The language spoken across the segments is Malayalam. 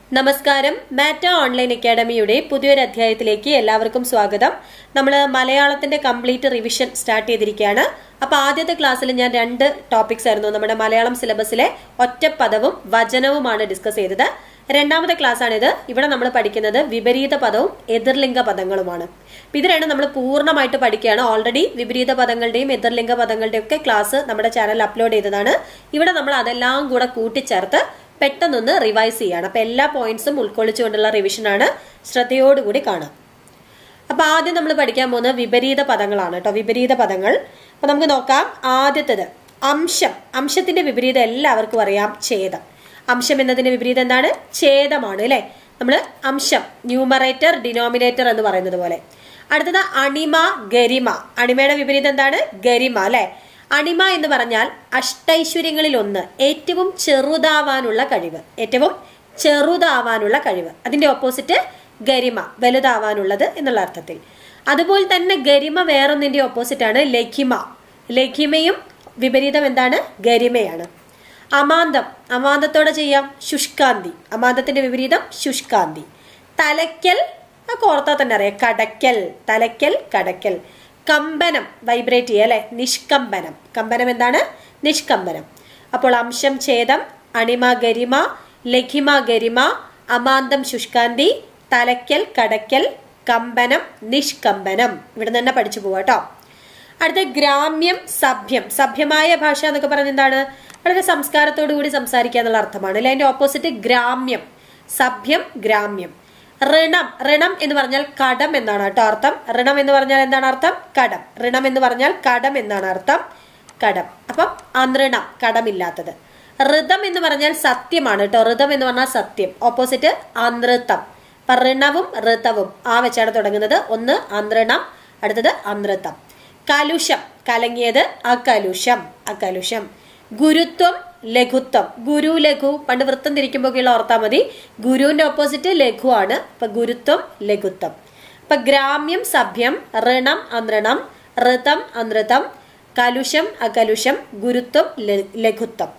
നമസ്കാരം മാറ്റ ഓൺലൈൻ അക്കാഡമിയുടെ പുതിയൊരു അധ്യായത്തിലേക്ക് എല്ലാവർക്കും സ്വാഗതം നമ്മൾ മലയാളത്തിന്റെ കംപ്ലീറ്റ് റിവിഷൻ സ്റ്റാർട്ട് ചെയ്തിരിക്കുകയാണ് അപ്പൊ ആദ്യത്തെ ക്ലാസ്സിൽ ഞാൻ രണ്ട് ടോപ്പിക്സ് ആയിരുന്നു നമ്മുടെ മലയാളം സിലബസിലെ ഒറ്റപ്പദവും വചനവുമാണ് ഡിസ്കസ് ചെയ്തത് രണ്ടാമത്തെ ക്ലാസ് ആണിത് ഇവിടെ നമ്മൾ പഠിക്കുന്നത് വിപരീത പദവും എതിർലിംഗ പദങ്ങളുമാണ് അപ്പൊ ഇത് രണ്ടും നമ്മൾ പൂർണ്ണമായിട്ട് പഠിക്കുകയാണ് ഓൾറെഡി വിപരീത പദങ്ങളുടെയും എതിർലിംഗ പദങ്ങളുടെയും ഒക്കെ ക്ലാസ് നമ്മുടെ ചാനലിൽ അപ്ലോഡ് ചെയ്തതാണ് ഇവിടെ നമ്മൾ അതെല്ലാം കൂടെ കൂട്ടിച്ചേർത്ത് പെട്ടെന്നൊന്ന് റിവൈസ് ചെയ്യാണ് അപ്പൊ എല്ലാ പോയിന്റ്സും ഉൾക്കൊള്ളിച്ചുകൊണ്ടുള്ള റിവിഷനാണ് ശ്രദ്ധയോടുകൂടി കാണാം അപ്പൊ ആദ്യം നമ്മൾ പഠിക്കാൻ പോകുന്നത് വിപരീത പദങ്ങളാണ് കേട്ടോ വിപരീത പദങ്ങൾ അപ്പൊ നമുക്ക് നോക്കാം ആദ്യത്തേത് അംശം അംശത്തിന്റെ വിപരീതം എല്ലാവർക്കും അറിയാം ഛേദം അംശം എന്നതിന്റെ വിപരീതം എന്താണ് ഛേദമാണ് അല്ലെ നമ്മൾ അംശം ന്യൂമറേറ്റർ ഡിനോമിനേറ്റർ എന്ന് പറയുന്നത് പോലെ അടുത്തത് അണിമ ഗരിമ അണിമയുടെ വിപരീതം എന്താണ് ഗരിമ അല്ലെ അണിമ എന്ന് പറഞ്ഞാൽ അഷ്ടൈശ്വര്യങ്ങളിൽ ഒന്ന് ഏറ്റവും ചെറുതാവാനുള്ള കഴിവ് ഏറ്റവും ചെറുതാവാനുള്ള കഴിവ് അതിന്റെ ഓപ്പോസിറ്റ് ഗരിമ വലുതാവാനുള്ളത് എന്നുള്ള അർത്ഥത്തിൽ അതുപോലെ തന്നെ ഗരിമ വേറൊന്നിന്റെ ഓപ്പോസിറ്റ് ആണ് ലഘിമ ലഘിമയും വിപരീതം എന്താണ് ഗരിമയാണ് അമാന്തം അമാന്തത്തോടെ ചെയ്യാം ശുഷ്കാന്തി അമാന്തത്തിന്റെ വിപരീതം ശുഷ്കാന്തി തലയ്ക്കൽ ആ കോർത്താൽ തന്നെ അറിയാം കടയ്ക്കൽ തലയ്ക്കൽ കടയ്ക്കൽ കമ്പനം വൈബ്രേറ്റ് ചെയ്യുക അല്ലെ നിഷ്കമ്പനം കമ്പനം എന്താണ് നിഷ്കമ്പനം അപ്പോൾ അംശം ഛേദം അണിമ ഗരിമ ലഘിമ ഗരിമ അമാന്തം ശുഷ്കാന്തി തലയ്ക്കൽ കടയ്ക്കൽ കമ്പനം നിഷ്കമ്പനം ഇവിടെ തന്നെ പഠിച്ചു പോവാ കേട്ടോ അടുത്ത ഗ്രാമ്യം സഭ്യം സഭ്യമായ ഭാഷ എന്നൊക്കെ പറഞ്ഞ എന്താണ് വളരെ സംസ്കാരത്തോടു കൂടി സംസാരിക്കുക എന്നുള്ള അർത്ഥമാണ് അല്ലെ അതിന്റെ ഓപ്പോസിറ്റ് ഗ്രാമ്യം സഭ്യം ഗ്രാമ്യം ഋണം ഋണം എന്ന് പറഞ്ഞാൽ കടം എന്നാണ് കേട്ടോ അർത്ഥം ഋണം എന്ന് പറഞ്ഞാൽ എന്താണ് അർത്ഥം കടം ഋണം എന്ന് പറഞ്ഞാൽ കടം എന്നാണ് അർത്ഥം കടം അപ്പം അനൃണം കടമില്ലാത്തത് ഋതം എന്ന് പറഞ്ഞാൽ സത്യമാണ് കേട്ടോ ഋതം എന്ന് പറഞ്ഞാൽ സത്യം ഓപ്പോസിറ്റ് അനൃത്തം അപ്പൊ ഋണവും ഋതവും ആ വെച്ചാണ് തുടങ്ങുന്നത് ഒന്ന് അനൃണം അടുത്തത് അനൃത്തം കലുഷം കലങ്ങിയത് അകലുഷം അകലുഷം ഗുരുത്വം ലഘുത്വം ഗുരു ലഘു പണ്ട് വൃത്തം തിരിക്കുമ്പോഴൊക്കെയുള്ള ഓർത്താൽ മതി ഗുരുവിന്റെ ഓപ്പോസിറ്റ് ലഘു ആണ് അപ്പൊ ഗുരുത്വം ലഘുത്വം അപ്പൊ ഗ്രാമ്യം സഭ്യം ഋണം അനൃണം ഋതം അനൃതം കലുഷം അകലുഷം ഗുരുത്വം ലഘുത്വം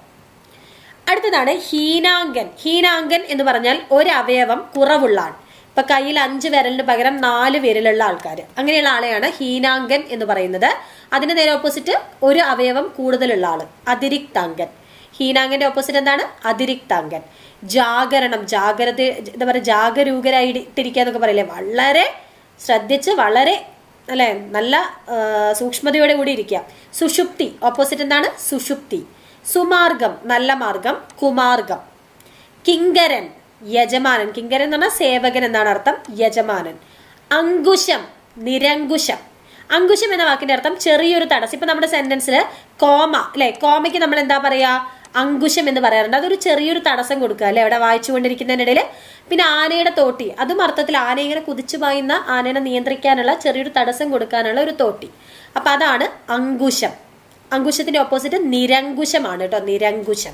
അടുത്തതാണ് ഹീനാങ്കൻ ഹീനാങ്കൻ എന്ന് പറഞ്ഞാൽ ഒരു അവയവം കുറവുള്ള ആൾ ഇപ്പൊ കയ്യിൽ അഞ്ച് വിരലിന് പകരം നാല് വിരലുള്ള ആൾക്കാർ അങ്ങനെയുള്ള ആളെയാണ് ഹീനാങ്കൻ എന്ന് പറയുന്നത് അതിന് നേരെ ഓപ്പോസിറ്റ് ഒരു അവയവം കൂടുതലുള്ള ആള് അതിരിക്താങ്കൻ ഹീനാങ്കന്റെ ഓപ്പോസിറ്റ് എന്താണ് അതിരിക്താങ്കൻ ജാഗരണം ജാഗ്രത എന്താ പറയുക ജാഗരൂകരായിട്ടിരിക്കുക എന്നൊക്കെ പറയില്ലേ വളരെ ശ്രദ്ധിച്ച് വളരെ അല്ലെ നല്ല സൂക്ഷ്മതയോടെ കൂടി ഇരിക്കുക സുഷുപ്തി ഓപ്പോസിറ്റ് എന്താണ് സുഷുപ്തി സുമാർഗം നല്ല മാർഗം കുമാർഗം കിങ്കരൻ യജമാനൻ കിങ്കരൻ എന്ന് പറഞ്ഞാൽ സേവകൻ എന്നാണ് അർത്ഥം യജമാനൻ അങ്കുശം നിരങ്കുശം അങ്കുശം എന്ന വാക്കിന്റെ അർത്ഥം ചെറിയൊരു തടസ്സം ഇപ്പൊ നമ്മുടെ സെന്റൻസിൽ കോമ അല്ലെ കോമയ്ക്ക് നമ്മൾ എന്താ പറയാ അങ്കുശം എന്ന് പറയാറുണ്ട് അതൊരു ചെറിയൊരു തടസ്സം കൊടുക്കുക അല്ലെ അവിടെ വായിച്ചുകൊണ്ടിരിക്കുന്നതിനിടയിൽ പിന്നെ ആനയുടെ തോട്ടി അതും അർത്ഥത്തിൽ ആന ഇങ്ങനെ കുതിച്ചു പായുന്ന ആനയെ നിയന്ത്രിക്കാനുള്ള ചെറിയൊരു തടസ്സം കൊടുക്കാനുള്ള ഒരു തോട്ടി അപ്പൊ അതാണ് അങ്കുശം അങ്കുശത്തിന്റെ ഓപ്പോസിറ്റ് നിരങ്കുശമാണ് കേട്ടോ നിരങ്കുശം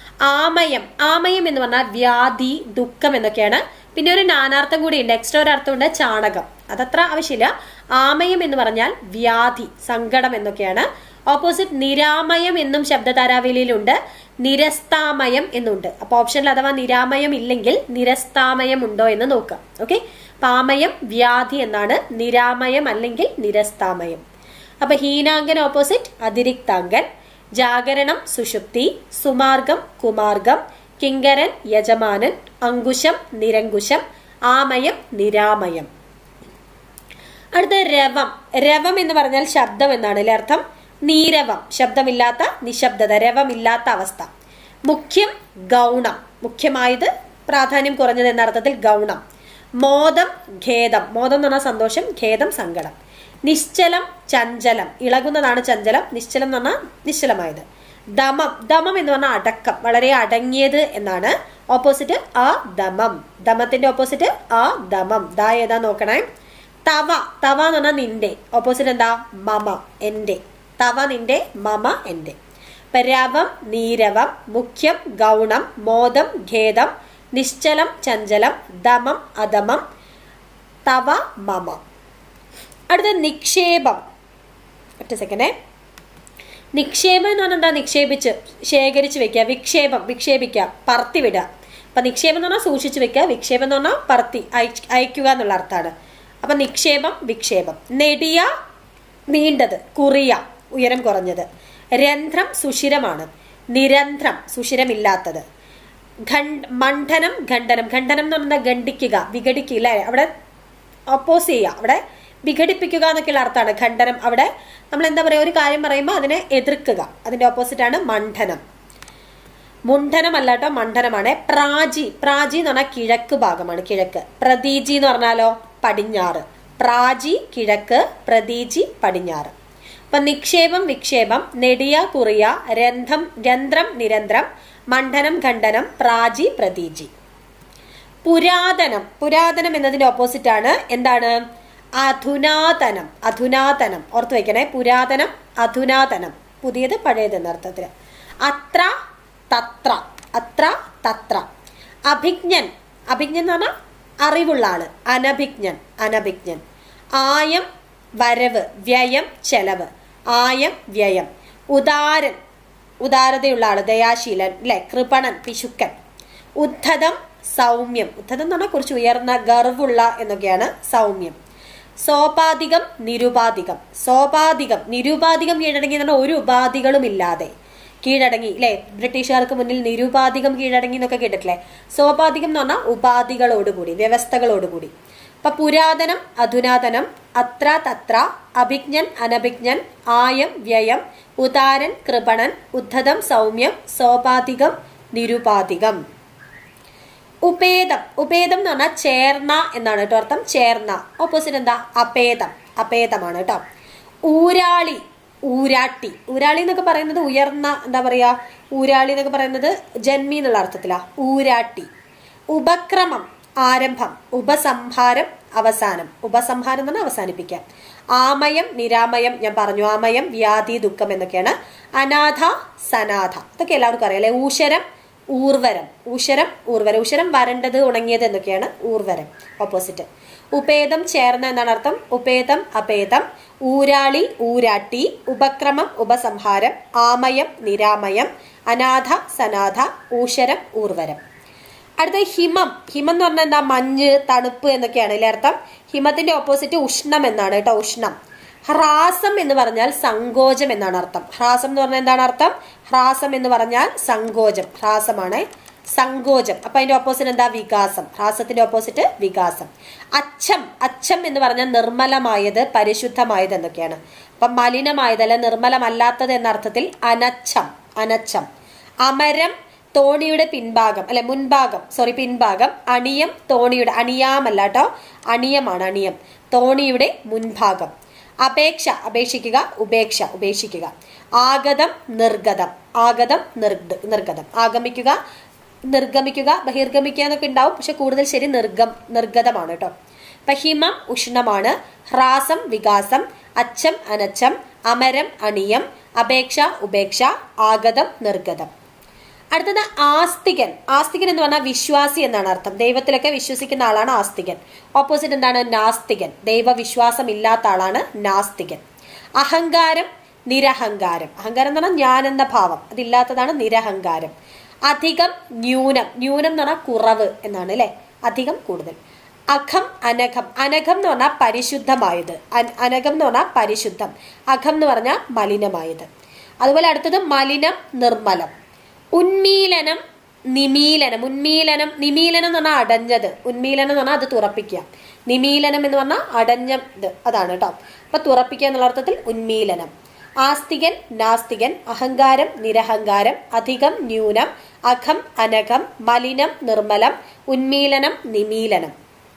ആമയം ആമയം എന്ന് പറഞ്ഞാൽ വ്യാധി ദുഃഖം എന്നൊക്കെയാണ് പിന്നെ ഒരു നാനാർത്ഥം കൂടി ഉണ്ട് എക്സ്ട്രാ ഒരു അർത്ഥമുണ്ട് ചാണകം അതത്ര ആവശ്യമില്ല ആമയം എന്ന് പറഞ്ഞാൽ വ്യാധി സങ്കടം എന്നൊക്കെയാണ് ഓപ്പോസിറ്റ് നിരാമയം എന്നും ശബ്ദധാരാവലിയിലുണ്ട് നിരസ്താമയം എന്നുണ്ട് അപ്പൊ ഓപ്ഷനിൽ അഥവാ നിരാമയം ഇല്ലെങ്കിൽ നിരസ്താമയം ഉണ്ടോ എന്ന് നോക്കാം ഓക്കെ പാമയം വ്യാധി എന്നാണ് നിരാമയം അല്ലെങ്കിൽ നിരസ്താമയം അപ്പൊ ഹീനാങ്കൻ ഓപ്പോസിറ്റ് അതിരിക്താങ്കൻ ജാഗരണം സുഷുപ്തി സുമാർഗം കുമാർഗം കിങ്കരൻ യജമാനൻ അങ്കുശം നിരങ്കുശം ആമയം നിരാമയം അടുത്ത രവം രവം എന്ന് പറഞ്ഞാൽ ശബ്ദം എന്നാണ് അല്ലെ അർത്ഥം നീരവം ശബ്ദമില്ലാത്ത നിശബ്ദത രവമില്ലാത്ത അവസ്ഥ മുഖ്യം ഗൗണം മുഖ്യമായത് പ്രാധാന്യം കുറഞ്ഞത് എന്ന അർത്ഥത്തിൽ ഗൗണം മോദം ഖേദം മോദം എന്ന് പറഞ്ഞാൽ സന്തോഷം ഖേദം സങ്കടം നിശ്ചലം ചഞ്ചലം ഇളകുന്നതാണ് ചഞ്ചലം നിശ്ചലം എന്ന് പറഞ്ഞാൽ നിശ്ചലമായത് ദമം ദമം എന്ന് പറഞ്ഞാൽ അടക്കം വളരെ അടങ്ങിയത് എന്നാണ് ഓപ്പോസിറ്റ് ആ ദമം ദമത്തിന്റെ ഓപ്പോസിറ്റ് ആ ദമം ദാ ഏതാ നോക്കണേ തവ തവ എന്ന് പറഞ്ഞാൽ നിന്റെ ഓപ്പോസിറ്റ് എന്താ മമ എന്റെ തവ നിന്റെ മമ എന്റെ രവം നീരവം മുഖ്യം ഗൗണം മോദം ഖേദം നിശ്ചലം ചഞ്ചലം ദമം അദമം തവ മമ അടുത്ത നിക്ഷേപം ഒറ്റ സെക്കൻഡേ നിക്ഷേപം എന്ന് പറഞ്ഞാൽ എന്താ നിക്ഷേപിച്ച് ശേഖരിച്ച് വെക്കുക വിക്ഷേപം വിക്ഷേപിക്കുക പറത്തിവിടുക അപ്പൊ നിക്ഷേപം എന്ന് പറഞ്ഞാൽ സൂക്ഷിച്ചു വെക്കുക വിക്ഷേപം എന്ന് പറഞ്ഞാൽ പറത്തി അയച്ച് അയക്കുക എന്നുള്ള അർത്ഥമാണ് അപ്പൊ നിക്ഷേപം വിക്ഷേപം നെടിയ നീണ്ടത് കുറിയ ഉയരം കുറഞ്ഞത് രന്ധ്രം സുഷിരമാണ് നിരന്ധ്രം സുഷിരമില്ലാത്തത് ഖണ്ഡ് മണ്ഡനം ഖണ്ഡനം ഖണ്ഡനം എന്ന് പറഞ്ഞാൽ ഖണ്ഡിക്കുക വിഘടിക്കുക അല്ലെ അവിടെ ഓപ്പോസ് ചെയ്യുക അവിടെ വിഘടിപ്പിക്കുക എന്നൊക്കെയുള്ള അർത്ഥമാണ് ഖണ്ഡനം അവിടെ നമ്മൾ എന്താ പറയുക ഒരു കാര്യം പറയുമ്പോൾ അതിനെ എതിർക്കുക അതിന്റെ ഓപ്പോസിറ്റ് ആണ് മണ്ഡനം മുണ്ഡനമല്ല കേട്ടോ മണ്ഡനമാണ് പ്രാചി പ്രാചി എന്ന് പറഞ്ഞാൽ കിഴക്ക് ഭാഗമാണ് കിഴക്ക് പ്രതീജി എന്ന് പറഞ്ഞാലോ പടിഞ്ഞാറ് പ്രാചി കിഴക്ക് പ്രതീജി പടിഞ്ഞാറ് അപ്പൊ നിക്ഷേപം വിക്ഷേപം നെടിയ കുറിയ രന്ധം രന്ധ്രം നിരന്തരം മണ്ഡനം ഖണ്ഡനം പ്രാചി പ്രതീജി പുരാതനം പുരാതനം എന്നതിന്റെ ഓപ്പോസിറ്റ് ആണ് എന്താണ് അധുനാതനം അധുനാതനം ഓർത്ത് വെക്കണേ പുരാതനം അധുനാതനം പുതിയത് പഴയത് എന്ന അർത്ഥത്തില് അത്ര തത്ര അത്ര തത്ര അഭിജ്ഞൻ അഭിജ്ഞൻ എന്ന് പറഞ്ഞാൽ അറിവുള്ള ആള് അനഭിജ്ഞൻ അനഭിജ്ഞൻ ആയം വരവ് വ്യയം ചെലവ് ആയം വ്യയം ഉദാരൻ ഉദാരതയുള്ള ആള് ദയാശീലൻ അല്ലെ കൃപണൻ പിശുക്കൻ ഉദ്ധതം സൗമ്യം ഉദ്ധതം എന്ന് പറഞ്ഞാൽ കുറച്ച് ഉയർന്ന ഗർവുള്ള എന്നൊക്കെയാണ് സൗമ്യം സോപാധികം നിരുപാധികം സോപാധികം നിരുപാധികം കീഴടങ്ങി എന്ന് പറഞ്ഞാൽ ഒരു ഉപാധികളും ഇല്ലാതെ കീഴടങ്ങി അല്ലെ ബ്രിട്ടീഷുകാർക്ക് മുന്നിൽ നിരുപാധികം കീഴടങ്ങി എന്നൊക്കെ കേട്ടിട്ടില്ലേ സോപാധികം എന്ന് പറഞ്ഞാൽ ഉപാധികളോടുകൂടി വ്യവസ്ഥകളോടുകൂടി അപ്പൊ പുരാതനം അധുനാതനം അത്ര തത്ര അഭിജ്ഞൻ അനഭിജ്ഞൻ ആയം വ്യയം ഉദാരൻ കൃപണൻ ഉദ്ധതം സൗമ്യം സോപാധികം നിരുപാധികം ഉപേദം ഉപേദം എന്ന് പറഞ്ഞാൽ ചേർന്ന എന്നാണ് കേട്ടോ അർത്ഥം ചേർന്ന ഓപ്പോസിറ്റ് എന്താ അപേദം അപേദമാണ് കേട്ടോ ഊരാളി ഊരാട്ടി ഊരാളി എന്നൊക്കെ പറയുന്നത് ഉയർന്ന എന്താ പറയാ ഊരാളി എന്നൊക്കെ പറയുന്നത് ജന്മി എന്നുള്ള അർത്ഥത്തിലാ ഊരാട്ടി ഉപക്രമം ആരംഭം ഉപസംഹാരം അവസാനം ഉപസംഹാരം എന്ന് പറഞ്ഞാൽ അവസാനിപ്പിക്കാം ആമയം നിരാമയം ഞാൻ പറഞ്ഞു ആമയം വ്യാധി ദുഃഖം എന്നൊക്കെയാണ് അനാഥ സനാഥ ഇതൊക്കെ എല്ലാവർക്കും അറിയാം അല്ലെ ഊശരം ഊർവരം ഊശരം ഊർവരം ഊശരം വരണ്ടത് ഉണങ്ങിയത് എന്നൊക്കെയാണ് ഊർവരം ഓപ്പോസിറ്റ് ഉപേദം ചേർന്ന എന്നാണ് അർത്ഥം ഉപേദം അപേദം ഊരാളി ഊരാട്ടി ഉപക്രമം ഉപസംഹാരം ആമയം നിരാമയം അനാഥ സനാഥ ഊശരം ഊർവരം അടുത്ത ഹിമം ഹിമം എന്ന് പറഞ്ഞാൽ എന്താ മഞ്ഞ് തണുപ്പ് എന്നൊക്കെയാണ് ഇതിലെ അർത്ഥം ഹിമത്തിന്റെ ഓപ്പോസിറ്റ് ഉഷ്ണം എന്നാണ് കേട്ടോ ഉഷ്ണം ഹ്രാസം എന്ന് പറഞ്ഞാൽ സങ്കോചം എന്നാണ് അർത്ഥം ഹ്രാസം എന്ന് പറഞ്ഞാൽ എന്താണ് അർത്ഥം ഹ്രാസം എന്ന് പറഞ്ഞാൽ സങ്കോചം ഹ്രാസമാണ് സങ്കോചം അപ്പൊ അതിന്റെ ഓപ്പോസിറ്റ് എന്താ വികാസം ഹ്രാസത്തിന്റെ ഓപ്പോസിറ്റ് വികാസം അച്ഛം അച്ഛം എന്ന് പറഞ്ഞാൽ നിർമ്മലമായത് പരിശുദ്ധമായത് എന്നൊക്കെയാണ് അപ്പൊ മലിനമായത് അല്ല നിർമ്മലമല്ലാത്തത് എന്ന അർത്ഥത്തിൽ അനച്ഛം അനച്ഛം അമരം തോണിയുടെ പിൻഭാഗം അല്ലെ മുൻഭാഗം സോറി പിൻഭാഗം അണിയം തോണിയുടെ അണിയാമല്ല കേട്ടോ അണിയമാണ് അണിയം തോണിയുടെ മുൻഭാഗം അപേക്ഷ അപേക്ഷിക്കുക ഉപേക്ഷ ഉപേക്ഷിക്കുക ആഗതം നിർഗതം ആഗതം നിർഗ് നിർഗതം ആഗമിക്കുക നിർഗമിക്കുക ബഹിർഗമിക്കുക എന്നൊക്കെ ഉണ്ടാവും പക്ഷെ കൂടുതൽ ശരി നിർഗം നിർഗതമാണ് കേട്ടോ അപ്പൊ ഹിമം ഉഷ്ണമാണ് ഹ്രാസം വികാസം അച്ഛം അനച്ഛം അമരം അണിയം അപേക്ഷ ഉപേക്ഷ ആഗതം നിർഗതം അടുത്തത് ആസ്തികൻ ആസ്തികൻ എന്ന് പറഞ്ഞാൽ വിശ്വാസി എന്നാണ് അർത്ഥം ദൈവത്തിലൊക്കെ വിശ്വസിക്കുന്ന ആളാണ് ആസ്തികൻ ഓപ്പോസിറ്റ് എന്താണ് നാസ്തികൻ ദൈവവിശ്വാസം ഇല്ലാത്ത ആളാണ് നാസ്തികൻ അഹങ്കാരം നിരഹങ്കാരം അഹങ്കാരം എന്ന് പറഞ്ഞാൽ ഞാൻ എന്ന ഭാവം അതില്ലാത്തതാണ് നിരഹങ്കാരം അധികം ന്യൂനം ന്യൂനം എന്ന് പറഞ്ഞാൽ കുറവ് എന്നാണ് അല്ലെ അധികം കൂടുതൽ അഖം അനഘം അനഘം എന്ന് പറഞ്ഞാൽ പരിശുദ്ധമായത് അൻ- അനഘം എന്ന് പറഞ്ഞാൽ പരിശുദ്ധം അഖം എന്ന് പറഞ്ഞാൽ മലിനമായത് അതുപോലെ അടുത്തത് മലിനം നിർമ്മലം ഉന്മീലനം നിമീലനം ഉന്മീലനം നിമീലനം എന്ന് പറഞ്ഞാൽ അടഞ്ഞത് ഉന്മീലനം എന്ന് പറഞ്ഞാൽ അത് തുറപ്പിക്കുക നിമീലനം എന്ന് പറഞ്ഞാൽ അടഞ്ഞത് അതാണ് കേട്ടോ അപ്പൊ തുറപ്പിക്കുക എന്നുള്ള അർത്ഥത്തിൽ ഉന്മീലനം ആസ്തികൻ നാസ്തികൻ അഹങ്കാരം നിരഹങ്കാരം അധികം ന്യൂനം അഖം അനഘം മലിനം നിർമ്മലം ഉന്മീലനം നിമീലനം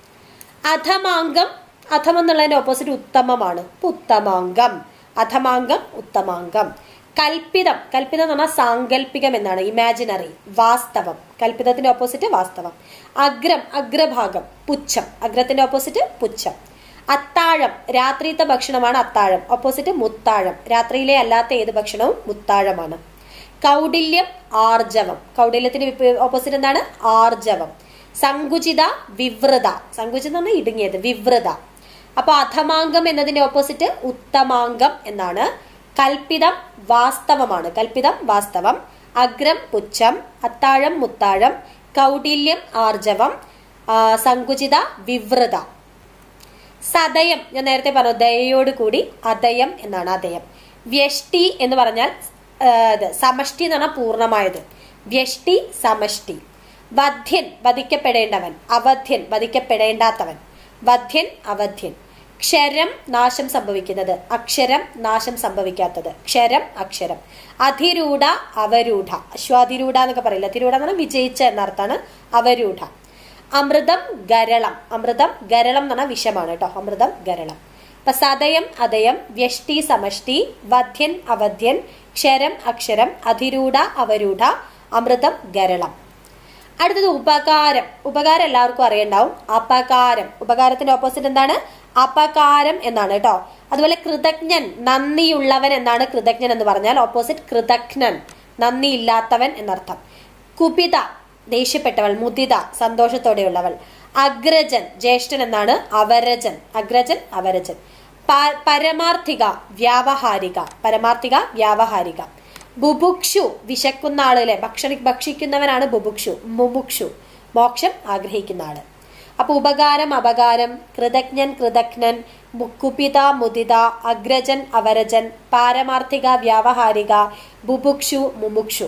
അധമാംഗം അധം എന്നുള്ളതിന്റെ ഓപ്പോസിറ്റ് ഉത്തമമാണ് ഇപ്പൊ ഉത്തമാംഗം അധമാംഗം ഉത്തമാംഗം കൽപ്പിതം കൽപ്പിതം എന്ന് പറഞ്ഞാൽ സാങ്കല്പികം എന്നാണ് ഇമാജിനറി വാസ്തവം കൽപ്പിതത്തിന്റെ ഓപ്പോസിറ്റ് വാസ്തവം അഗ്രം അഗ്രഭാഗം പുച്ഛം അഗ്രത്തിന്റെ ഓപ്പോസിറ്റ് പുച്ഛം അത്താഴം രാത്രിയത്തെ ഭക്ഷണമാണ് അത്താഴം ഓപ്പോസിറ്റ് മുത്താഴം രാത്രിയിലെ അല്ലാത്ത ഏത് ഭക്ഷണവും മുത്താഴമാണ് കൗടില്യം ആർജവം കൗടില്യത്തിന് ഓപ്പോസിറ്റ് എന്താണ് ആർജവം സങ്കുചിത വിവൃത സങ്കുചിത എന്ന് പറഞ്ഞാൽ ഇടുങ്ങിയത് വിവൃത അപ്പൊ അധമാംഗം എന്നതിന്റെ ഓപ്പോസിറ്റ് ഉത്തമാംഗം എന്നാണ് കൽപ്പിതം വാസ്തവമാണ് കൽപ്പിതം വാസ്തവം അഗ്രം പുച്ഛം അത്താഴം മുത്താഴം കൗടില്യം ആർജവം ആ, സങ്കുചിത വിവൃത സദയം ഞാൻ നേരത്തെ പറഞ്ഞു ദയയോട് കൂടി അതയം എന്നാണ് അതയം വ്യഷ്ടി എന്ന് പറഞ്ഞാൽ ആ, ഇത് സമഷ്ടി എന്ന് പറഞ്ഞാൽ പൂർണ്ണമായത് വ്യഷ്ടി സമഷ്ടി വധ്യൻ വധിക്കപ്പെടേണ്ടവൻ അവധ്യൻ വധിക്കപ്പെടേണ്ടാത്തവൻ വധ്യൻ അവധ്യൻ ക്ഷരം നാശം സംഭവിക്കുന്നത് അക്ഷരം നാശം സംഭവിക്കാത്തത് ക്ഷരം അക്ഷരം അധിരൂഢ അവരൂഢ അശ്വാതിരൂഢ എന്നൊക്കെ പറയില്ല അതിരൂഢ എന്ന് പറഞ്ഞാൽ വിജയിച്ച എന്നർത്ഥമാണ് അവരൂഢ അമൃതം ഗരളം അമൃതം ഗരളം എന്ന് പറഞ്ഞാൽ വിഷമാണ് കേട്ടോ അമൃതം ഗരളം അപ്പൊ സദയം അതയം വ്യഷ്ടി സമഷ്ടി വധ്യൻ അവധ്യൻ ക്ഷരം അക്ഷരം അധിരൂഢ അവരൂഢ അമൃതം ഗരളം അടുത്തത് ഉപകാരം ഉപകാരം എല്ലാവർക്കും അറിയണ്ടാവും അപകാരം ഉപകാരത്തിന്റെ ഓപ്പോസിറ്റ് എന്താണ് അപകാരം എന്നാണ് കേട്ടോ അതുപോലെ കൃതജ്ഞൻ നന്ദിയുള്ളവൻ എന്നാണ് കൃതജ്ഞൻ എന്ന് പറഞ്ഞാൽ ഓപ്പോസിറ്റ് കൃതജ്ഞൻ നന്ദിയില്ലാത്തവൻ എന്നർത്ഥം കുപിത ദേഷ്യപ്പെട്ടവൾ മുദിത സന്തോഷത്തോടെയുള്ളവൾ അഗ്രജൻ ജ്യേഷ്ഠൻ എന്നാണ് അവരജൻ അഗ്രജൻ അവരജൻ പ- പരമാർത്ഥിക വ്യാവഹാരിക പരമാർത്ഥിക വ്യാവഹാരിക ബുഭുക്ഷു വിശക്കുന്ന ആളിലെ ഭക്ഷണി ഭക്ഷിക്കുന്നവനാണ് ബുഭുക്ഷു മുമുക്ഷു മോക്ഷം ആഗ്രഹിക്കുന്ന ആള് അപ്പൊ ഉപകാരം അപകാരം കൃതജ്ഞൻ കൃതജ്ഞൻ മു- കുപിത മുദിത അഗ്രജൻ അവരജൻ പാരമാർത്ഥിക വ്യാവഹാരിക ബുഭുക്ഷു മുമുക്ഷു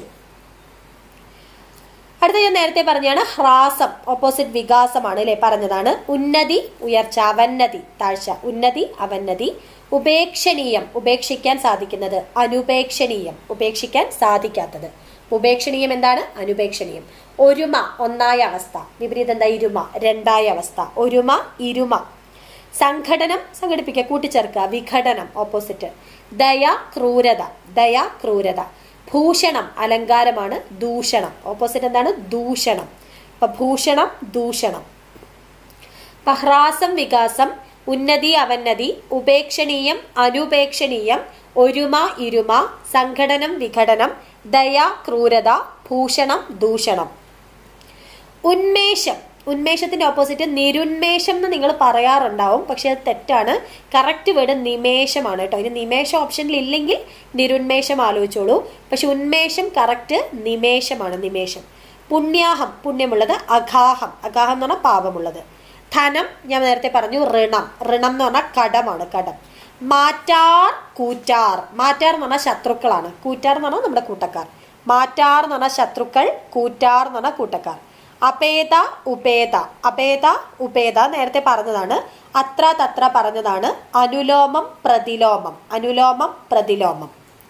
അടുത്ത ഞാൻ നേരത്തെ പറഞ്ഞാണ് ഹ്രാസം ഓപ്പോസിറ്റ് വികാസമാണ് അല്ലെ പറഞ്ഞതാണ് ഉന്നതി ഉയർച്ച അവന്നതി താഴ്ച ഉന്നതി അവന്നതി ഉപേക്ഷണീയം ഉപേക്ഷിക്കാൻ സാധിക്കുന്നത് അനുപേക്ഷണീയം ഉപേക്ഷിക്കാൻ സാധിക്കാത്തത് ഉപേക്ഷണീയം എന്താണ് അനുപേക്ഷണീയം ഒരുമ ഒന്നായ അവസ്ഥ വിപരീതം എന്താ ഇരുമ രണ്ടായ അവസ്ഥ ഒരുമ ഇരുമ സംഘടനം സംഘടിപ്പിക്കുക കൂട്ടിച്ചേർക്കുക വിഘടനം ഓപ്പോസിറ്റ് ദയ ക്രൂരത ദയ ക്രൂരത ഭൂഷണം അലങ്കാരമാണ് ദൂഷണം ഓപ്പോസിറ്റ് എന്താണ് ദൂഷണം അപ്പൊ ഭൂഷണം ദൂഷണം അപ്പൊ ഹ്രാസം വികാസം ഉന്നതി അവന്നതി ഉപേക്ഷണീയം അനുപേക്ഷണീയം ഒരുമ ഇരുമ സംഘടനം വിഘടനം ദയ ക്രൂരത ഭൂഷണം ദൂഷണം ഉന്മേഷം ഉന്മേഷത്തിന്റെ ഓപ്പോസിറ്റ് നിരുന്മേഷം എന്ന് നിങ്ങൾ പറയാറുണ്ടാവും പക്ഷെ അത് തെറ്റാണ് കറക്റ്റ് വേർഡ് നിമേഷമാണ് കേട്ടോ ഇനി നിമേഷം ഓപ്ഷനിൽ ഇല്ലെങ്കിൽ നിരുന്മേഷം ആലോചിച്ചോളൂ പക്ഷെ ഉന്മേഷം കറക്റ്റ് നിമേഷമാണ് നിമേഷം പുണ്യാഹം പുണ്യമുള്ളത് അഘാഹം അഘാഹം എന്ന് പറഞ്ഞാൽ പാപമുള്ളത് ധനം ഞാൻ നേരത്തെ പറഞ്ഞു ഋണം ഋണം എന്ന് പറഞ്ഞാൽ കടമാണ് കടം മാറ്റാർ കൂറ്റാർ മാറ്റാർ എന്ന് പറഞ്ഞാൽ ശത്രുക്കളാണ് കൂറ്റാർ എന്ന് പറഞ്ഞാൽ നമ്മുടെ കൂട്ടക്കാർ മാറ്റാർ എന്ന് പറഞ്ഞാൽ ശത്രുക്കൾ കൂറ്റാർ എന്ന് പറഞ്ഞാൽ കൂട്ടക്കാർ അപേത ഉപേത അപേത ഉപേത നേരത്തെ പറഞ്ഞതാണ് അത്ര തത്ര പറഞ്ഞതാണ് അനുലോമം പ്രതിലോമം അനുലോമം പ്രതിലോമം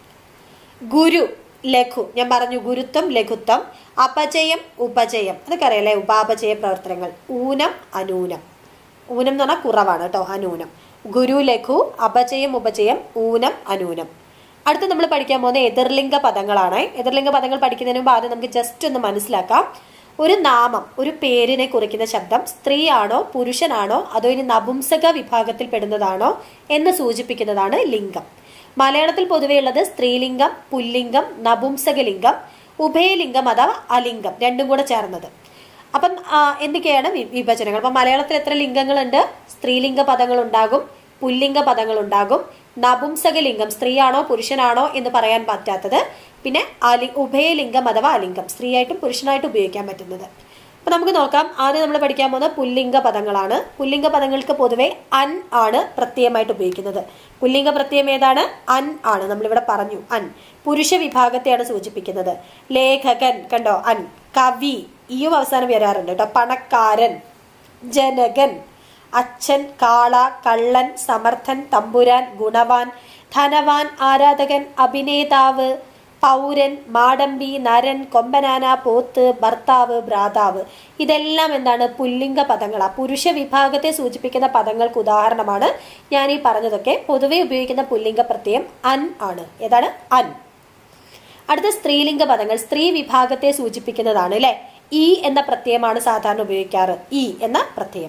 ഗുരു ലഘു ഞാൻ പറഞ്ഞു ഗുരുത്വം ലഘുത്വം അപജയം ഉപജയം അതൊക്കെ അറിയാലേ ഉപാപജയ പ്രവർത്തനങ്ങൾ ഊനം അനൂനം ഊനം എന്ന് പറഞ്ഞാൽ കുറവാണ് കേട്ടോ അനൂനം ഗുരു ലഘു അപജയം ഉപജയം ഊനം അനൂനം അടുത്ത് നമ്മൾ പഠിക്കാൻ പോകുന്ന എതിർലിംഗ പദങ്ങളാണ് എതിർലിംഗ പദങ്ങൾ പഠിക്കുന്നതിന് മുമ്പ് ആദ്യം നമുക്ക് ജസ്റ്റ് ഒന്ന് മനസ്സിലാക്കാം ഒരു നാമം ഒരു പേരിനെ കുറിക്കുന്ന ശബ്ദം സ്ത്രീയാണോ പുരുഷനാണോ അതോ ഇനി നപുംസക വിഭാഗത്തിൽ പെടുന്നതാണോ എന്ന് സൂചിപ്പിക്കുന്നതാണ് ലിംഗം മലയാളത്തിൽ പൊതുവെയുള്ളത് സ്ത്രീലിംഗം പുല്ലിംഗം നപുംസകലിംഗം ഉഭയലിംഗം അഥവാ അലിംഗം രണ്ടും കൂടെ ചേർന്നത് അപ്പം ആ, എന്തൊക്കെയാണ് വി- വിഭജനങ്ങൾ അപ്പം മലയാളത്തിൽ എത്ര ലിംഗങ്ങളുണ്ട് സ്ത്രീലിംഗ പദങ്ങൾ ഉണ്ടാകും പുല്ലിംഗ പദങ്ങൾ ഉണ്ടാകും നപുംസകലിംഗം സ്ത്രീയാണോ പുരുഷനാണോ എന്ന് പറയാൻ പറ്റാത്തത് പിന്നെ അലി ഉഭയലിംഗം അഥവാ അലിംഗം സ്ത്രീയായിട്ടും പുരുഷനായിട്ടും ഉപയോഗിക്കാൻ പറ്റുന്നത് അപ്പൊ നമുക്ക് നോക്കാം ആദ്യം നമ്മൾ പഠിക്കാൻ പോകുന്ന പുല്ലിംഗ പദങ്ങളാണ് പുല്ലിംഗ പദങ്ങൾക്ക് പൊതുവെ അൻ ആണ് പ്രത്യയമായിട്ട് ഉപയോഗിക്കുന്നത് പുല്ലിംഗ പ്രത്യയം ഏതാണ് അൻ ആണ് നമ്മളിവിടെ പറഞ്ഞു അൻ പുരുഷ വിഭാഗത്തെയാണ് സൂചിപ്പിക്കുന്നത് ലേഖകൻ കണ്ടോ അൻ കവി ഈയും അവസാനം വരാറുണ്ട് കേട്ടോ പണക്കാരൻ ജനകൻ അച്ഛൻ കാള കള്ളൻ സമർത്ഥൻ തമ്പുരാൻ ഗുണവാൻ ധനവാൻ ആരാധകൻ അഭിനേതാവ് പൗരൻ മാടമ്പി നരൻ കൊമ്പനാന പോത്ത് ഭർത്താവ് ഭ്രാതാവ് ഇതെല്ലാം എന്താണ് പുല്ലിംഗ പദങ്ങളാ പുരുഷ വിഭാഗത്തെ സൂചിപ്പിക്കുന്ന പദങ്ങൾക്ക് ഉദാഹരണമാണ് ഞാൻ ഈ പറഞ്ഞതൊക്കെ പൊതുവെ ഉപയോഗിക്കുന്ന പുല്ലിംഗ പ്രത്യയം അൻ ആണ് ഏതാണ് അൻ അടുത്ത സ്ത്രീലിംഗ പദങ്ങൾ സ്ത്രീ വിഭാഗത്തെ സൂചിപ്പിക്കുന്നതാണ് അല്ലെ ഈ എന്ന പ്രത്യയമാണ് സാധാരണ ഉപയോഗിക്കാറ് ഈ എന്ന പ്രത്യയം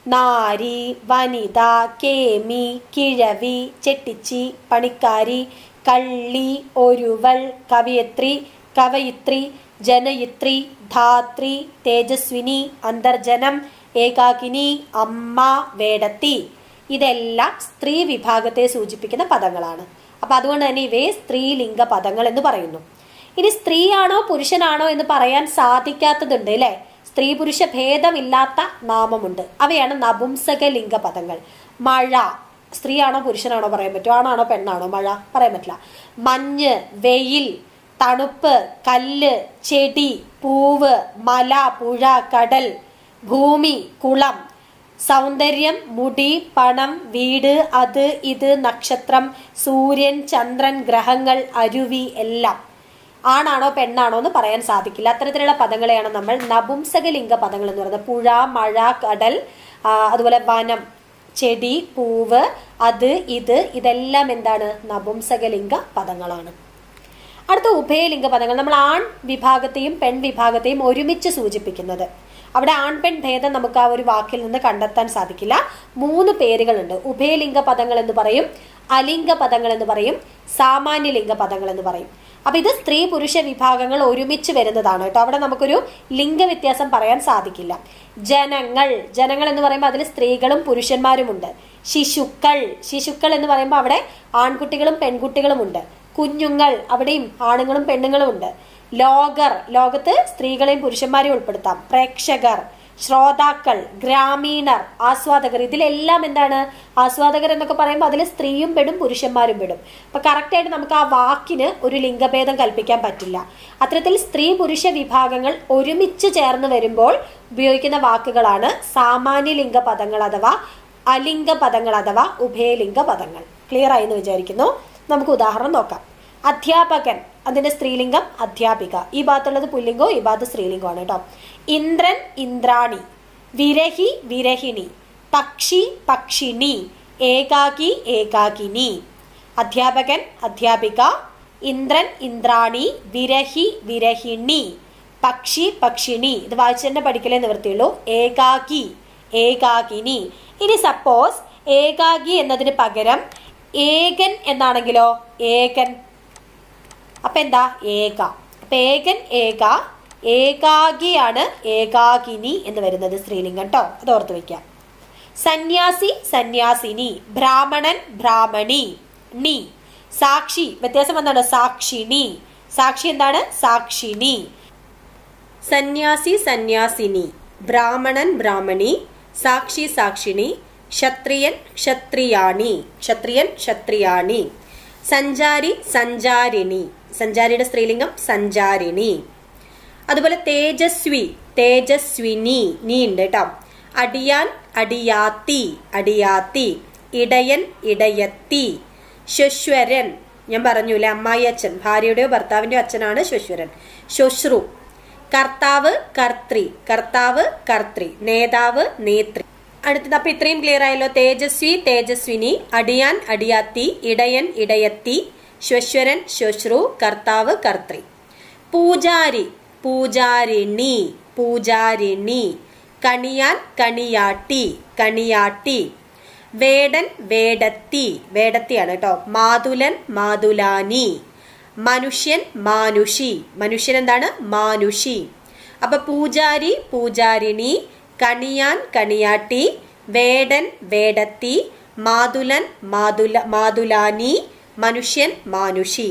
നാരി വനിത കേമി കിഴവി ചെട്ടിച്ചി പണിക്കാരി കള്ളി ഒരുവൾ കവിയത്രി കവയിത്രി ജനയിത്രി ധാത്രി തേജസ്വിനി അന്തർജനം ഏകാകിനി അമ്മ വേടത്തി ഇതെല്ലാം സ്ത്രീ വിഭാഗത്തെ സൂചിപ്പിക്കുന്ന പദങ്ങളാണ് അപ്പൊ അതുകൊണ്ട് തന്നെ ഇവയെ സ്ത്രീലിംഗ പദങ്ങൾ എന്ന് പറയുന്നു ഇനി സ്ത്രീയാണോ പുരുഷനാണോ എന്ന് പറയാൻ സാധിക്കാത്തതുണ്ട് അല്ലേ സ്ത്രീ പുരുഷ ഭേദമില്ലാത്ത നാമമുണ്ട് അവയാണ് നപുംസക ലിംഗ പദങ്ങൾ മഴ സ്ത്രീയാണോ പുരുഷനാണോ പറയാൻ പറ്റുമോ ആണാണോ പെണ്ണാണോ മഴ പറയാൻ പറ്റില്ല മഞ്ഞ് വെയിൽ തണുപ്പ് കല്ല് ചെടി പൂവ് മല പുഴ കടൽ ഭൂമി കുളം സൗന്ദര്യം മുടി പണം വീട് അത് ഇത് നക്ഷത്രം സൂര്യൻ ചന്ദ്രൻ ഗ്രഹങ്ങൾ അരുവി എല്ലാം ആണാണോ പെണ്ണാണോ എന്ന് പറയാൻ സാധിക്കില്ല അത്തരത്തിലുള്ള പദങ്ങളെയാണ് നമ്മൾ നപുംസകലിംഗ പദങ്ങൾ എന്ന് പറയുന്നത് പുഴ മഴ കടൽ ആ, അതുപോലെ വനം ചെടി പൂവ് അത് ഇത് ഇതെല്ലാം എന്താണ് നപുംസകലിംഗ പദങ്ങളാണ് അടുത്ത ഉഭയലിംഗ പദങ്ങൾ നമ്മൾ ആൺ വിഭാഗത്തെയും പെൺ വിഭാഗത്തെയും ഒരുമിച്ച് സൂചിപ്പിക്കുന്നത് അവിടെ ആൺ പെൺ ഭേദം നമുക്ക് ആ ഒരു വാക്കിൽ നിന്ന് കണ്ടെത്താൻ സാധിക്കില്ല മൂന്ന് പേരുകളുണ്ട് ഉഭയലിംഗ പദങ്ങൾ എന്ന് പറയും അലിംഗ പദങ്ങൾ എന്ന് പറയും സാമാന്യലിംഗ പദങ്ങൾ എന്ന് പറയും അപ്പൊ ഇത് സ്ത്രീ പുരുഷ വിഭാഗങ്ങൾ ഒരുമിച്ച് വരുന്നതാണ് കേട്ടോ അവിടെ നമുക്കൊരു ലിംഗവ്യത്യാസം പറയാൻ സാധിക്കില്ല ജനങ്ങൾ ജനങ്ങൾ എന്ന് പറയുമ്പോൾ അതിൽ സ്ത്രീകളും പുരുഷന്മാരുമുണ്ട് ശിശുക്കൾ ശിശുക്കൾ എന്ന് പറയുമ്പോൾ അവിടെ ആൺകുട്ടികളും പെൺകുട്ടികളും ഉണ്ട് കുഞ്ഞുങ്ങൾ അവിടെയും ആണുങ്ങളും പെണ്ണുങ്ങളും ഉണ്ട് ലോകർ ലോകത്ത് സ്ത്രീകളെയും പുരുഷന്മാരെയും ഉൾപ്പെടുത്താം പ്രേക്ഷകർ ശ്രോതാക്കൾ ഗ്രാമീണർ ആസ്വാദകർ ഇതിലെല്ലാം എന്താണ് ആസ്വാദകർ എന്നൊക്കെ പറയുമ്പോൾ അതിൽ സ്ത്രീയും പെടും പുരുഷന്മാരും പെടും അപ്പൊ കറക്റ്റ് ആയിട്ട് നമുക്ക് ആ വാക്കിന് ഒരു ലിംഗഭേദം കൽപ്പിക്കാൻ പറ്റില്ല അത്തരത്തിൽ സ്ത്രീ പുരുഷ വിഭാഗങ്ങൾ ഒരുമിച്ച് ചേർന്ന് വരുമ്പോൾ ഉപയോഗിക്കുന്ന വാക്കുകളാണ് സാമാന്യ ലിംഗ പദങ്ങൾ അഥവാ അലിംഗ പദങ്ങൾ അഥവാ ഉഭയലിംഗ പദങ്ങൾ ക്ലിയർ ആയി എന്ന് വിചാരിക്കുന്നു നമുക്ക് ഉദാഹരണം നോക്കാം അധ്യാപകൻ അതിന്റെ സ്ത്രീലിംഗം അധ്യാപിക ഈ ഭാഗത്തുള്ളത് പുല്ലിംഗോ ഈ ഭാഗത്ത് സ്ത്രീലിംഗമാണ് കേട്ടോ ഇന്ദ്രൻ ഇന്ദ്രാണി വിരഹി വിരഹിണി പക്ഷി പക്ഷിണി ഏകാകി ഏകാകിനി അധ്യാപകൻ അധ്യാപിക ഇന്ദ്രൻ ഇന്ദ്രാണി വിരഹി വിരഹിണി പക്ഷി പക്ഷിണി ഇത് വായിച്ചു തന്നെ പഠിക്കലേ നിവൃത്തിയുള്ളൂ ഏകാകി ഏകാകിനി ഇനി സപ്പോസ് ഏകാകി എന്നതിന് പകരം ഏകൻ എന്നാണെങ്കിലോ ഏകൻ അപ്പൊ എന്താ ഏക അപ്പൊ ഏകൻ ഏക ഏകാകിയാണ് ഏകാകിനി എന്ന് വരുന്നത് സ്ത്രീലിംഗം കേട്ടോ അത് ഓർത്ത് വെക്കാം സന്യാസി സന്യാസിനി ബ്രാഹ്മണൻ ബ്രാഹ്മണി ണി സാക്ഷി വ്യത്യാസം എന്താണ് സാക്ഷിണി സാക്ഷി എന്താണ് സാക്ഷിണി സന്യാസി സന്യാസിനി ബ്രാഹ്മണൻ ബ്രാഹ്മണി സാക്ഷി സാക്ഷിണി ക്ഷത്രിയൻ ക്ഷത്രിയാണി ക്ഷത്രിയൻ ക്ഷത്രിയാണി സഞ്ചാരി സഞ്ചാരിണി സഞ്ചാരിയുടെ സ്ത്രീലിംഗം സഞ്ചാരിണി അതുപോലെ തേജസ്വി തേജസ്വിനി നീ ഉണ്ട് കേട്ടോ അടിയാൻ അടിയാത്തി അടിയാത്തി ഇടയൻ ഇടയത്തി ശശ്വരൻ ഞാൻ പറഞ്ഞൂല്ലേ അമ്മായി അച്ഛൻ ഭാര്യയുടെയോ ഭർത്താവിന്റെയോ അച്ഛനാണ് ശശ്വരൻ ശുശ്രു കർത്താവ് കർത്തൃ കർത്താവ് കർത്തൃ നേതാവ് നേത്രി അടുത്തത് അപ്പൊ ഇത്രയും ക്ലിയർ ആയല്ലോ തേജസ്വി തേജസ്വിനി അടിയാൻ അടിയാത്തി ഇടയൻ ഇടയത്തി ശ്വശ്വരൻ ശ്വശ്രു കർത്താവ് കർത്തൃ പൂജാരി പൂജാരിണി പൂജാരിണി കണിയാൻ കണിയാട്ടി കണിയാട്ടി വേടൻ വേടത്തി വേടത്തിയാണ് കേട്ടോ മാതുലൻ മാതുലാനി മനുഷ്യൻ മാനുഷി മനുഷ്യൻ എന്താണ് മാനുഷി അപ്പൊ പൂജാരി പൂജാരിണി കണിയാൻ കണിയാട്ടി വേടൻ വേടത്തി മാതുലൻ മാതുല മാതുലാനി മനുഷ്യൻ മാനുഷി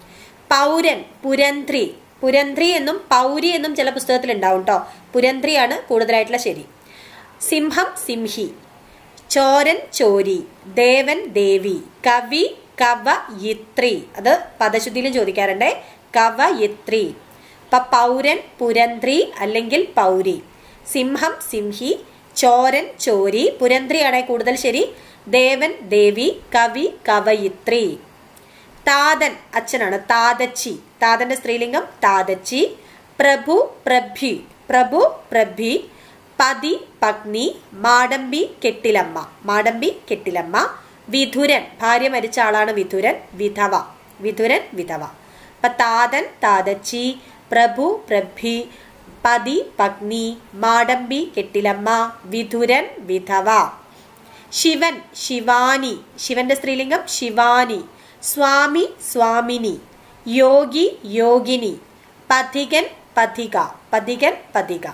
പൗരൻ പുരന്ത്രി പുരന്ത്രി എന്നും പൗരി എന്നും ചില പുസ്തകത്തിൽ ഉണ്ടാവും കേട്ടോ പുരന്ത്രിയാണ് കൂടുതലായിട്ടുള്ള ശരി സിംഹം സിംഹി ചോരൻ ചോരി ദേവൻ ദേവി കവി കവയിത്രി അത് പദശുദ്ധിയിലും ചോദിക്കാറുണ്ട് കവയിത്രി അപ്പൊ പൗരൻ പുരന്ത്രി അല്ലെങ്കിൽ പൗരി സിംഹം സിംഹി ചോരൻ ചോരി പുരന്ത്രിയാണ് കൂടുതൽ ശരി ദേവൻ ദേവി കവി കവയിത്രി താതൻ അച്ഛനാണ് താതച്ചി താതന്റെ സ്ത്രീലിംഗം താതച്ചി പ്രഭു പ്രഭി പ്രഭു പ്രഭി പതി പത്നി മാടമ്പി കെട്ടിലമ്മ മാടമ്പി കെട്ടിലമ്മ വിധുരൻ ഭാര്യ മരിച്ച ആളാണ് വിധുരൻ വിധവ വിധുരൻ വിധവ അപ്പൊ താതൻ താതച്ചി പ്രഭു പ്രഭി പതി പത്നി മാടമ്പി കെട്ടിലമ്മ വിധുരൻ വിധവ ശിവൻ ശിവാനി ശിവന്റെ സ്ത്രീലിംഗം ശിവാനി സ്വാമി സ്വാമിനി യോഗി യോഗിനി പഥികൻ പഥിക പഥികൻ പഥിക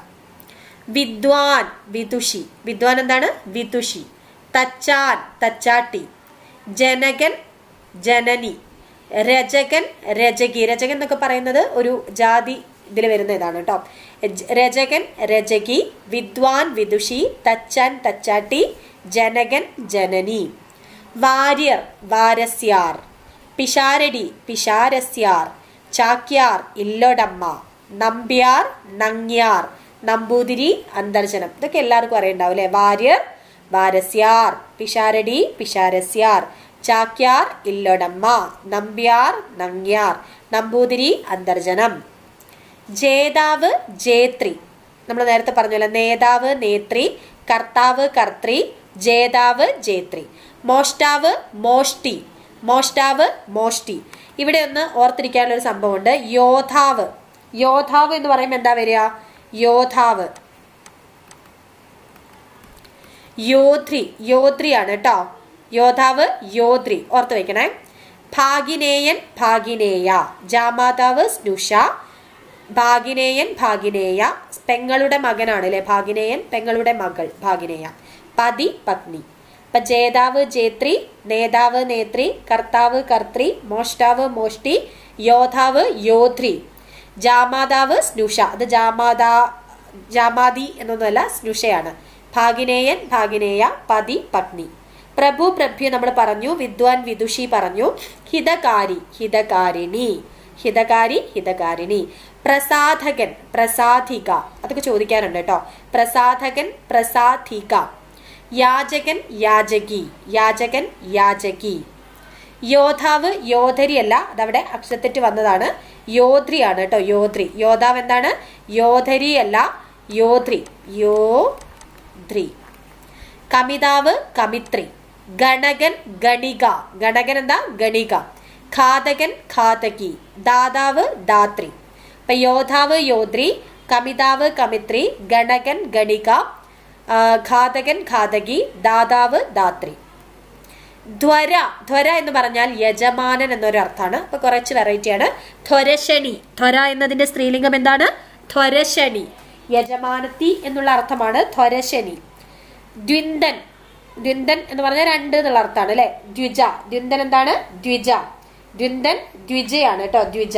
വിദ്വാൻ വിദുഷി വിദ്വാൻ എന്താണ് വിദുഷി തച്ചാൻ തച്ചാട്ടി ജനകൻ ജനനി രജകൻ രജകി രജകൻ എന്നൊക്കെ പറയുന്നത് ഒരു ജാതി ഇതിൽ വരുന്ന ഇതാണ് കേട്ടോ ജ- രജകൻ രജകി വിദ്വാൻ വിദുഷി തച്ചാൻ തച്ചാട്ടി ജനകൻ ജനനി വാര്യർ വാരസ്യാർ പിഷാരടി പിഷാരസ്യാർ ചാക്യാർ ഇല്ലൊടമ്മ നമ്പ്യാർ നങ്ങ്യാർ നമ്പൂതിരി അന്തർജനം ഇതൊക്കെ എല്ലാവർക്കും അറിയണ്ടാവും അല്ലെ വാര്യർ വാരസ്യാർ പിഷാരടി പിഷാരസ്യാർ ചാക്യാർ ഇല്ലൊടമ്മ നമ്പ്യാർ നങ്ങ്യാർ നമ്പൂതിരി അന്തർജനം ജേതാവ് ജേത്രി നമ്മൾ നേരത്തെ പറഞ്ഞല്ലോ നേതാവ് നേത്രി കർത്താവ് കർത്തൃ ജേതാവ് ജേത്രി മോഷ്ടാവ് മോഷ്ടി മോഷ്ടാവ് മോഷ്ടി ഇവിടെ ഒന്ന് ഓർത്തിരിക്കാനുള്ള ഒരു സംഭവമുണ്ട് യോദ്ധാവ് യോദ്ധാവ് എന്ന് പറയുമ്പോൾ എന്താ വരിക യോദ്ധാവ് യോധ്രി യോധ്രിയാണ് കേട്ടോ യോദ്ധാവ് യോധ്രി ഓർത്ത് വെക്കണേ ഭാഗിനേയൻ ഭാഗിനേയ ജാമാതാവ് സ്നുഷ ഭാഗിനേയൻ ഭാഗിനേയ പെങ്ങളുടെ മകനാണ് അല്ലെ ഭാഗിനേയൻ പെങ്ങളുടെ മകൾ ഭാഗിനേയ പതി പത്നി ഇപ്പൊ ജേതാവ് ജേത്രി നേതാവ് നേത്രി കർത്താവ് കർത്തൃ മോഷ്ടാവ് മോഷ്ടി യോദ്ധാവ് യോധ്രി ജാമാതാവ് സ്നുഷ അത് ജാമാതാ ജാമാതി എന്നൊന്നുമല്ല സ്നുഷയാണ് ഭാഗിനേയൻ ഭാഗിനേയ പതി പത്നി പ്രഭു പ്രഭ്യു നമ്മൾ പറഞ്ഞു വിദ്വാൻ വിദുഷി പറഞ്ഞു ഹിതകാരി ഹിതകാരിണി ഹിതകാരി ഹിതകാരിണി പ്രസാധകൻ പ്രസാധിക അതൊക്കെ ചോദിക്കാറുണ്ട് കേട്ടോ പ്രസാധകൻ പ്രസാധിക യാചകൻ യാചകി യാചകൻ യാചകി യോദ്ധാവ് യോധരിയല്ല അതവിടെ അക്ഷരത്തെറ്റ് വന്നതാണ് യോധ്രിയാണ് കേട്ടോ യോധ്രി യോദ്ധാവ് എന്താണ് യോധരി അല്ല യോധ്രി യോധ്രി കമിതാവ് കമിത്രി ഗണകൻ ഗണിക ഗണകൻ എന്താ ഗണിക ഘാതകൻ ഘാതകി ദാതാവ് ദാത്രി ഇപ്പൊ യോദ്ധാവ് യോദ്രി കമിതാവ് കമിത്രി ഗണകൻ ഗണിക ആ, ഘാതകൻ ഘാതകി ദാതാവ് ദാത്രി ധ്വര ധ്വര എന്ന് പറഞ്ഞാൽ യജമാനൻ എന്നൊരു അർത്ഥമാണ് അപ്പൊ കുറച്ച് വെറൈറ്റിയാണ് ധ്വരശനി ധ്വര എന്നതിന്റെ സ്ത്രീലിംഗം എന്താണ് ധ്വരശനി യജമാനത്തി എന്നുള്ള അർത്ഥമാണ് ധ്വരശനി ദ്വിന്ദൻ ദ്വിന്ദൻ എന്ന് പറഞ്ഞാൽ രണ്ട് എന്നുള്ള അർത്ഥമാണ് അല്ലെ ദ്വിജ ദ്വിന്ദൻ എന്താണ് ദ്വിജ ദ്വിന്ദൻ ദ്വിജയാണ് കേട്ടോ ദ്വിജ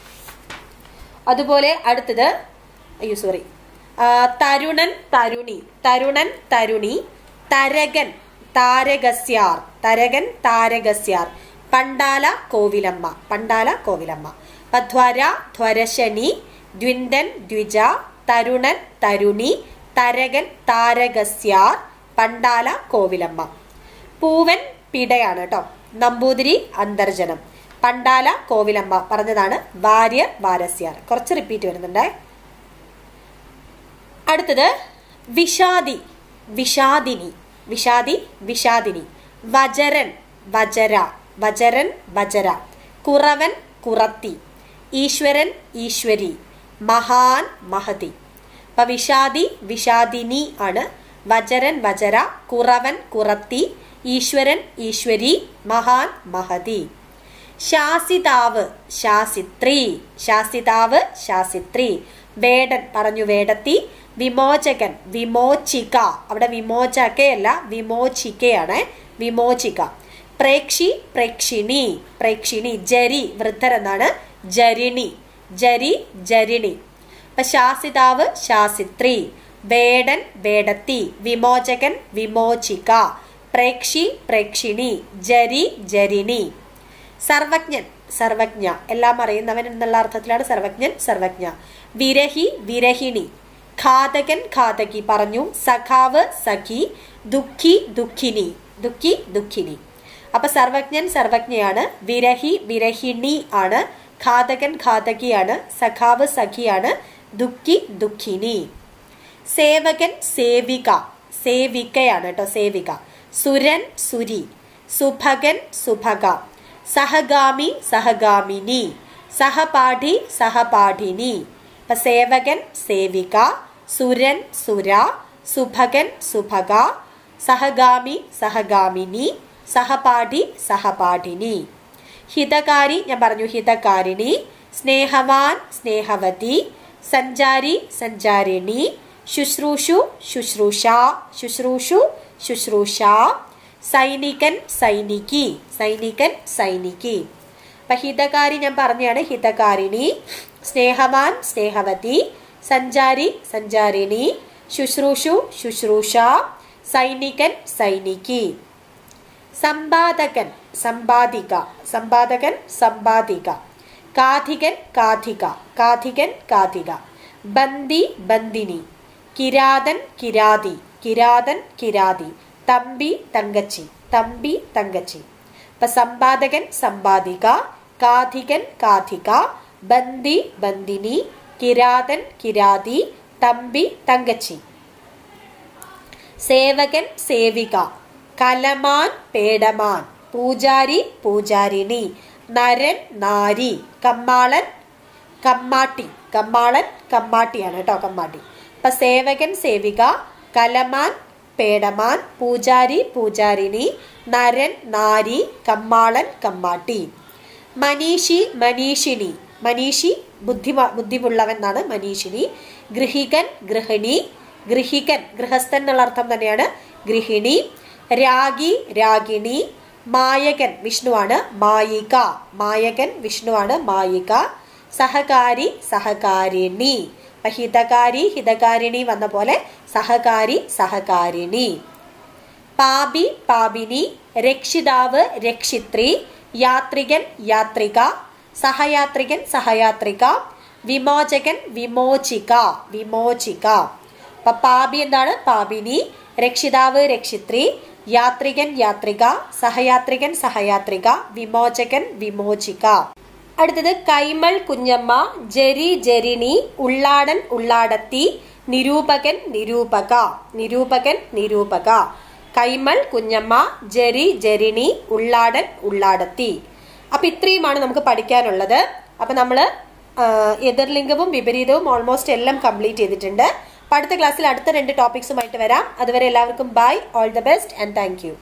അതുപോലെ അടുത്തത് അയ്യോ സോറി തരുണൻ തരുണി തരുണൻ തരുണി തരകൻ താരകസ്യാർ തരകൻ താരകസ്യാർ പണ്ടാല കോവിലമ്മ പണ്ടാല കോവിലമ്മ അപ്പൊ ധ്വര ധ്വരശനി ദ്വിന്ദൻ ദ്വിജ തരുണൻ തരുണി തരകൻ താരകസ്യാർ പണ്ടാല കോവിലമ്മ പൂവൻ പിടയാണ് കേട്ടോ നമ്പൂതിരി അന്തർജനം പണ്ടാല കോവിലമ്മ പറഞ്ഞതാണ് വാര്യ വാരസ്യാർ കുറച്ച് റിപ്പീറ്റ് വരുന്നുണ്ടേ അടുത്തത് വിഷാദി വിഷാദിനി വിഷാദി വിഷാദിനി വജരൻ വജര വജരൻ വജര കുറവൻ കുറത്തി ഈശ്വരൻ ഈശ്വരി മഹാൻ മഹതി അപ്പൊ വിഷാദി വിഷാദിനി ആണ് വജരൻ വജര കുറവൻ കുറത്തി ഈശ്വരൻ ഈശ്വരി മഹാൻ മഹതി ശാസിതാവ് ശാസിത്രി ശാസിതാവ് ശാസിത്രി വേടൻ പറഞ്ഞു വേടത്തി വിമോചകൻ വിമോചിക അവിടെ വിമോചകയല്ല വിമോചിക്കയാണ് വിമോചിക പ്രേക്ഷി പ്രേക്ഷിണി പ്രേക്ഷിണി ജരി വൃദ്ധർ എന്നാണ് ജരിണി ജരി ജരിണി അപ്പൊ ശാസിതാവ് ശാസിത്രി വേടൻ വേടത്തി വിമോചകൻ വിമോചിക പ്രേക്ഷി പ്രേക്ഷിണി ജരി ജരിണി സർവജ്ഞൻ സർവജ്ഞ എല്ലാം അറിയുന്നവൻ എന്നുള്ള അർത്ഥത്തിലാണ് സർവജ്ഞൻ സർവജ്ഞ വിരഹി വിരഹിണി ഘാതകൻ ഘാതകി പറഞ്ഞു സഖാവ് സഖി ദുഃഖി ദുഃഖിനി ദുഃഖി ദുഃഖിനി അപ്പൊ സർവജ്ഞൻ സർവജ്ഞയാണ് വിരഹി വിരഹിണി ആണ് ഘാതകൻ ഘാതകിയാണ് സഖാവ് സഖിയാണ് ദുഃഖി ദുഃഖിനി സേവകൻ സേവിക സേവികയാണ് കേട്ടോ സേവിക സുരൻ സുരി സുഭകൻ സുഭക സഹഗാമി സഹഗാമിനി സഹപാഠി സഹപാഠിനി അപ്പൊ സേവകൻ സേവിക സുരൻ സുര സുഭകൻ സുഭക സഹഗാമി സഹഗാമിനി സഹപാഠി സഹപാഠിനി ഹിതകാരി ഞാൻ പറഞ്ഞു ഹിതകാരിണി സ്നേഹവാൻ സ്നേഹവതി സഞ്ചാരി സഞ്ചാരിണി ശുശ്രൂഷു ശുശ്രൂഷ ശുശ്രൂഷു ശുശ്രൂഷ സൈനികൻ സൈനികി സൈനികൻ സൈനികി അപ്പൊ ഹിതകാരി ഞാൻ പറഞ്ഞാണ് ഹിതകാരിണി സ്നേഹവാൻ സ്നേഹവതി സഞ്ചാരി സഞ്ചാരിണി ശുശ്രൂഷു ശുശ്രൂഷ സൈനികൻ സൈനികി സമ്പാദകൻ സമ്പാദിക സമ്പാദകൻ സമ്പാദിക കാഥികൻ കാഥിക കാഥികൻ കാഥിക ബന്ദി ബന്ദിനി കിരാതൻ കിരാതി കിരാതൻ കിരാതി തമ്പി തങ്കച്ചി തമ്പി തങ്കച്ചി ഇപ്പൊ സമ്പാദകൻ സമ്പാദിക കാഥികൻ കാഥിക ബന്ദി ബന്ദിനി കിരാതൻ കിരാതി തമ്പി തങ്കച്ചി സേവകൻ സേവിക കലമാൻ പേടമാൻ പൂജാരി പൂജാരിണി നരൻ നാരി കമ്മാളൻ കമ്മാട്ടി കമ്മാളൻ കമ്മാട്ടിയാണ് കേട്ടോ കമ്മാട്ടി അപ്പൊ സേവകൻ സേവിക കലമാൻ പേടമാൻ പൂജാരി പൂജാരിണി നരൻ നാരി കമ്മാളൻ കമ്മാട്ടി മനീഷി മനീഷിണി മനീഷി ബുദ്ധിമ ബുദ്ധിമുള്ളവൻ എന്നാണ് മനീഷിണി ഗൃഹികൻ ഗൃഹിണി ഗൃഹികൻ ഗൃഹസ്ഥൻ എന്നുള്ള അർത്ഥം തന്നെയാണ് ഗൃഹിണി രാഗി രാഗിണി മായകൻ വിഷ്ണുവാണ് മായിക മായകൻ വിഷ്ണുവാണ് മായിക സഹകാരി സഹകാരിണി അപ്പൊ ഹിതകാരി ഹിതകാരിണി വന്ന പോലെ സഹകാരി സഹകാരിണി പാപി പാപിനി രക്ഷിതാവ് രക്ഷിത്രി യാത്രികൻ യാത്രിക സഹയാത്രികൻ സഹയാത്രിക വിമോചകൻ വിമോചിക വിമോചിക അപ്പൊ പാപി എന്താണ് പാപിനി രക്ഷിതാവ് രക്ഷിത്രി യാത്രികൻ യാത്രിക സഹയാത്രികൻ സഹയാത്രിക വിമോചകൻ വിമോചിക അടുത്തത് കൈമൾ കുഞ്ഞമ്മ ജരി ജരിണി ഉള്ളാടൻ ഉള്ളാടത്തി നിരൂപകൻ നിരൂപക നിരൂപകൻ നിരൂപക കൈമൾ കുഞ്ഞമ്മ ജരി ജരിണി ഉള്ളാടൻ ഉള്ളാടത്തി അപ്പൊ ഇത്രയുമാണ് നമുക്ക് പഠിക്കാനുള്ളത് അപ്പൊ നമ്മള് എതിർലിംഗവും വിപരീതവും ഓൾമോസ്റ്റ് എല്ലാം കംപ്ലീറ്റ് ചെയ്തിട്ടുണ്ട് അപ്പൊ അടുത്ത ക്ലാസ്സിൽ അടുത്ത രണ്ട് ടോപ്പിക്സുമായിട്ട് വരാം അതുവരെ എല്ലാവർക്കും bye all the best and thank